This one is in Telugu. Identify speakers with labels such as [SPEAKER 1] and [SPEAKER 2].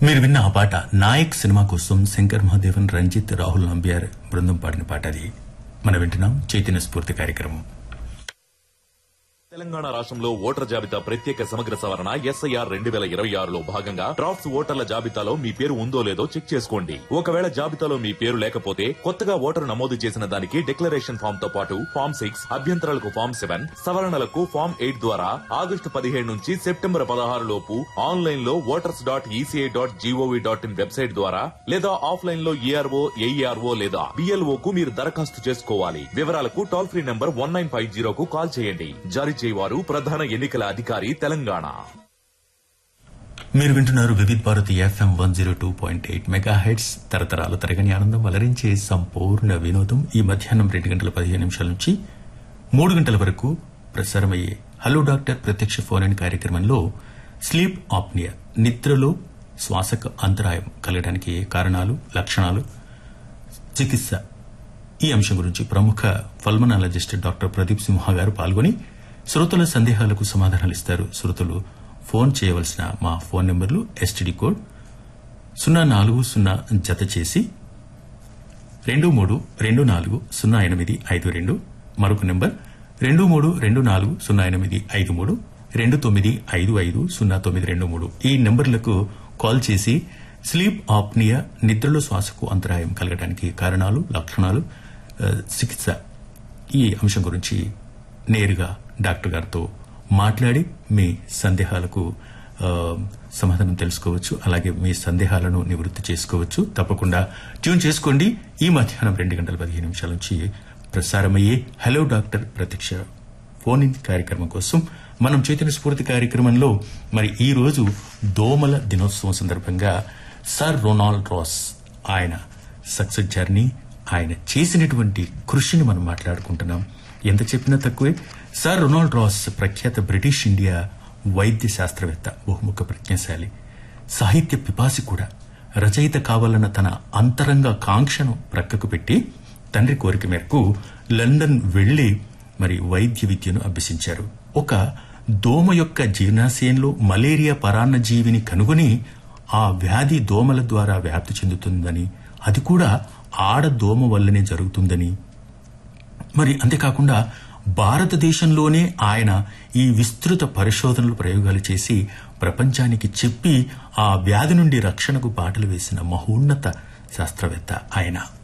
[SPEAKER 1] మీరు విన్న ఆ పాట నాయక్ సినిమా కోసం శంకర్ మహాదేవన్ రంజిత్ రాహుల్ నంబియార్ బృందం పాడిన పాట అది మనం వింటున్నాం చైతన్య స్ఫూర్తి కార్యక్రమం
[SPEAKER 2] తెలంగాణ రాష్ట్రంలో ఓటర్ జాబితా ప్రత్యేక సమగ్ర సవరణ ఎస్ఐఆర్ రెండు వేల ఇరవై ఆరులో భాగంగా డ్రాఫ్ట్స్ ఓటర్ల జాబితాలో మీ పేరు ఉందో లేదో చెక్ చేసుకోండి ఒకవేళ జాబితాలో మీ పేరు లేకపోతే కొత్తగా ఓటరు నమోదు చేసిన దానికి డిక్లరేషన్ ఫామ్ తో పాటు ఫామ్ సిక్స్ అభ్యంతరాలకు ఫామ్ సెవెన్ సవరణలకు ఫామ్ ఎయిట్ ద్వారా ఆగస్టు పదిహేడు నుంచి సెప్టెంబర్ పదహారు లోపు ఆన్లైన్ లో voters dot ECI dot GOV dot in website ద్వారా లేదా ఆఫ్లైన్ లో ఈఆర్ఓ ఏఈఆర్ఓ లేదా బిఎల్ఓ కు మీరు దరఖాస్తు చేసుకోవాలి వివరాలకు toll free number one nine five జీరోకు కాల్ చేయండి జారీ చేయవారు ప్రధాన ఎన్నికల అధికారి తెలంగాణ
[SPEAKER 1] మీరు వింటున్నారు Vividh Bharati FM one zero two point eight mega heads తరతరాల తరగని ఆనందం అలరించే సంపూర్ణ వినోదం ఈ మధ్యాహ్నం రెండు గంటల పదిహేను నిమిషాల నుంచి మూడు గంటల వరకు ప్రసారమయ్యే హలో డాక్టర్ ప్రత్యక్ష ఫోన్ ఇన్ కార్యక్రమంలో స్లీప్ ఆప్నియా నిద్రలో శ్వాసకు అంతరాయం కలగడానికి కారణాలు లక్షణాలు చికిత్స ఈ అంశం గురించి ప్రముఖ పల్మనాలజిస్ట్ డాక్టర్ ప్రదీప్ సింహ గారు పాల్గొని శ్రోతల సందేహాలకు సమాధానాలు ఇస్తారు శ్రోతలు ఫోన్ చేయవలసిన మా ఫోన్ నెంబర్లు ఎస్టీడీ కోడ్ సున్నా నాలుగు సున్నా జత చేసి రెండు మూడు రెండు నాలుగు సున్నా ఎనిమిది ఐదు రెండు మరొక నెంబర్ రెండు మూడు రెండు నాలుగు సున్నా ఎనిమిది ఐదు మూడు రెండు తొమ్మిది ఐదు ఐదు సున్నా తొమ్మిది రెండు మూడు ఈ నెంబర్లకు కాల్ చేసి స్లీప్ ఆప్నియా నిద్రలో శ్వాసకు అంతరాయం కలగడానికి కారణాలు లక్షణాలు ఆ, చికిత్స ఈ అంశం గురించి నేరుగా డాక్టర్ గారితో మాట్లాడి మీ సందేహాలకు ఆ, సమాధానం తెలుసుకోవచ్చు అలాగే మీ సందేహాలను నివృత్తి చేసుకోవచ్చు తప్పకుండా ట్యూన్ చేసుకోండి ఈ మధ్యాహ్నం రెండు గంటల పదిహేను నిమిషాల నుంచి ప్రసారమయ్యే హలో డాక్టర్ ప్రత్యక్ష ఫోన్ ఇన్ కార్యక్రమం కోసం మనం చైతన్య స్ఫూర్తి కార్యక్రమంలో మరి ఈ రోజు దోమల దినోత్సవం సందర్భంగా సర్ రొనాల్డ్ రాస్ ఆయన సక్సెస్ జర్నీ ఆయన చేసినటువంటి కృషిని మనం మాట్లాడుకుంటున్నాం ఎంత చెప్పినా తక్కువే సర్ రొనాల్డ్ రాస్ ప్రఖ్యాత బ్రిటిష్ ఇండియా వైద్య శాస్త్రవేత్త బహుముఖ ప్రజ్ఞాశాలి సాహిత్య పిపాసి కూడా రచయిత కావాలన్న తన అంతరంగ కాంక్షను ప్రక్కకు పెట్టి తండ్రి కోరిక మేరకు లండన్ వెళ్లి మరి వైద్య విద్యను అభ్యసించారు ఒక దోమ యొక్క జీర్ణాశయంలో మలేరియా పరాన్న జీవిని కనుగొని ఆ వ్యాధి దోమల ద్వారా వ్యాప్తి చెందుతుందని అది కూడా ఆడ దోమ వల్లనే జరుగుతుందని మరి అంతేకాకుండా భారతదేశంలోనే ఆయన ఈ విస్తృత పరిశోధనలు ప్రయోగాలు చేసి ప్రపంచానికి చెప్పి ఆ వ్యాధి నుండి రక్షణకు బాటలు వేసిన మహోన్నత శాస్త్రవేత్త ఆయన